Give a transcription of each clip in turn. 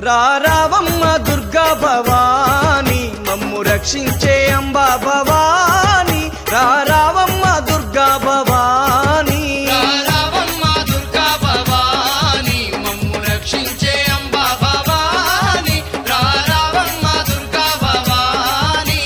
రారావమ్మ దుర్గా భవాని మమ్ము రక్షించే అంబా భవాని రారావమ్మ దుర్గా భవాని రారావమ్మ దుర్గా భవాని మమ్ము రక్షించే అంబా భవాని రారావమ్మ దుర్గా భవాని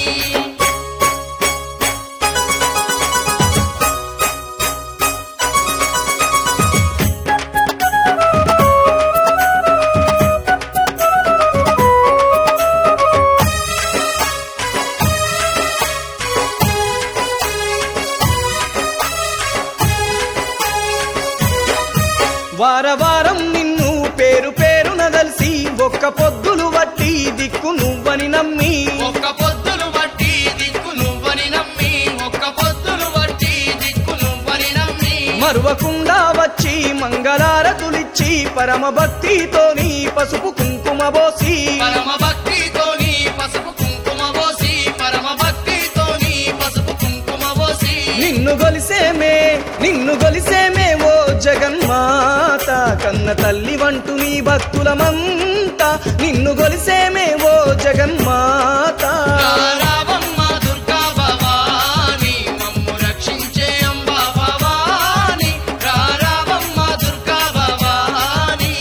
వారవారం నిన్ను పేరు పేరున దలిసి ఒక్క పొద్దులు వట్టి దిక్కు నువ్వని నమ్మి ఒక్క పొద్దులు బట్టి దిక్కు నువ్వని నమ్మి ఒక్క పొద్దులు బట్టి దిక్కు నువ్వని నమ్మి మరువకుండా వచ్చి మంగళారతులిచ్చి పరమ భక్తితోని పసుపు కుంకుమ పోసి పరమ భక్తితోని పసుపు కుంకుమ పోసి పరమ భక్తితోని పసుపు కుంకుమ పోసి నిన్ను గొలిసేమే నిన్ను గొలిసేమే ఓ జగన్మాత కన్న తల్లి వంటు నీ భక్తులమంతా నిన్ను గొలిసేమే ఓ జగన్మాత రారావమ్మ దుర్గా భవాని మమ్ము రక్షించే అంబా భవాని రారావమ్మ దుర్గా భవాని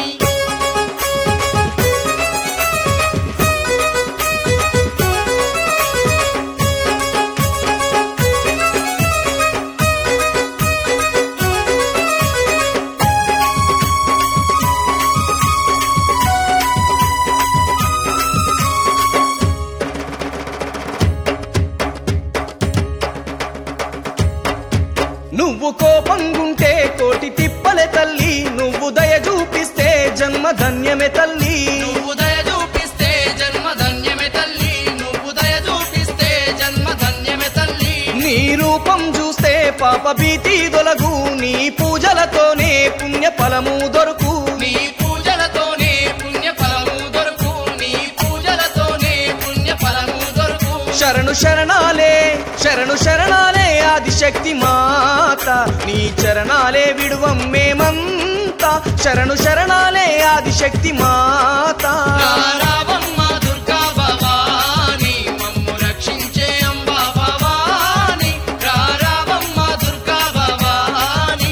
నువ్వు కోపంగుంటే కోటి తిప్పలే తల్లి నువ్వు దయ చూపిస్తే జన్మ ధన్యమే తల్లి నువ్వు దయ చూపిస్తే జన్మ ధన్యమే తల్లి నువ్వు దయ చూపిస్తే జన్మ ధన్యమే తల్లి నీ రూపం చూస్తే పాప భీతి దొలగు నీ పూజలతోనే పుణ్య ఫలము దొరుకు నీ పూజలతోనే పుణ్య ఫలము దొరుకు నీ పూజలతోనే పుణ్య ఫలము దొరుకు శరణు శరణాలే శరణు శరణాలే ఆదిశక్తి మాత నీ చరణాలే విడువం మేమంతా శరణు శరణాలే ఆదిశక్తి మాత రారావమ్మ దుర్గా భవాని మమ్ము రక్షించే అంబా భవాని రారావమ్మ దుర్గా భవాని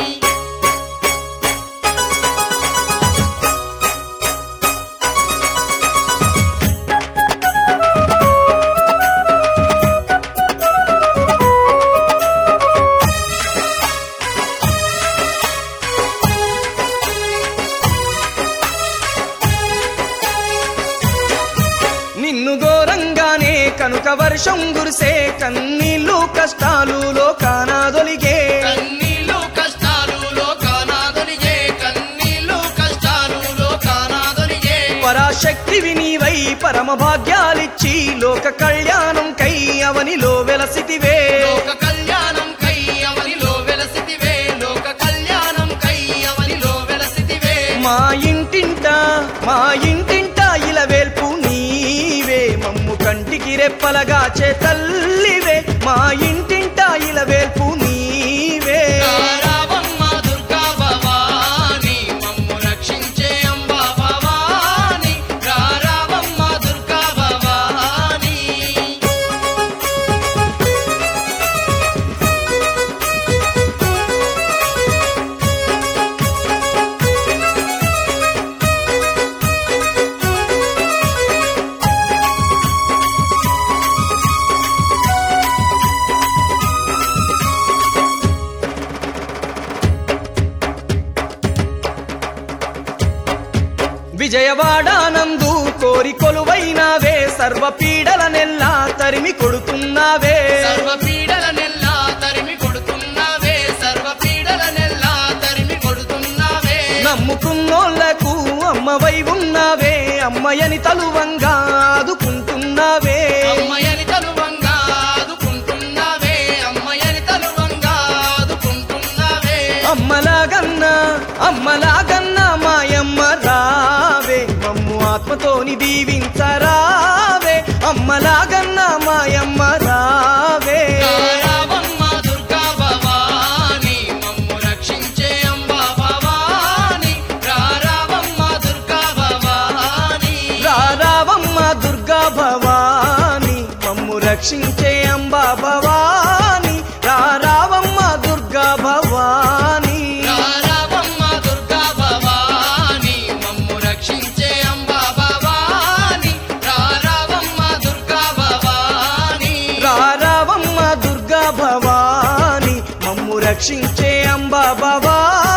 నిన్ను ఘోరంగానే కనుక వర్షం గురిసే కన్నీళ్ళు కష్టాలు లోకానాదొలిగే కన్నీళ్ళు కష్టాలు లోకానాదొలిగే కన్నీళ్ళు కష్టాలు లోకానాదొలిగే పరాశక్తివి నీవై పరమ భాగ్యాలిచ్చి లోక కళ్యాణం కై అవనిలో వెలసితివే లోక కళ్యాణం కై అవనిలో వెలసితివే లోక కళ్యాణం కై అవనిలో వెలసితివే మా ఇంటింట మా ఇంటింట ఇలవేల్పు నీవే మమ్ము కంటికి రెప్పలగా చే తల్లివే మా ఇంటింట ఇలవేల్పు నీవే రారావమ్మ దుర్గా భవాని మమ్ము రక్షించే అంబా భవాని రారావమ్మ దుర్గా భవాని విజయవాడానందు కోరి కొలువైనావే సర్వ పీడల నెల్లా తరిమి కొడుతున్నావే సర్వ పీడల నెల్లా తరిమి కొడుతున్నావే సర్వ పీడల నెల్లా తరిమి కొడుతున్నావే నమ్ముకున్నోళ్లకు అమ్మవై ఉన్నావే అమ్మయని తలువంగా ఆదుకుంటున్నావే అమ్మయని తలువంగా ఆదుకుంటున్నావే అమ్మయని తలువంగా ఆదుకుంటున్నావే అమ్మలాగన్నా అమ్మలాగన్నా మాయమ్మ రావే మమ్ము ఆత్మతోని దీవించరావే అమ్మలాగన్నా మాయమ్మ రావే రారావమ్మ దుర్గా భవాని మమ్ము రక్షించే అంబా భవాని రారావమ్మ దుర్గా భవాని మమ్ము రక్షించే అంబా భవాని రారావమ్మ దుర్గా భవాని రారావమ్మ దుర్గా భవాని మమ్ము రక్షించే అంబా భవాని రారావమ్మ దుర్గా భవాని రారావమ్మ దుర్గా భవాని మమ్ము రక్షించే అంబా భవాని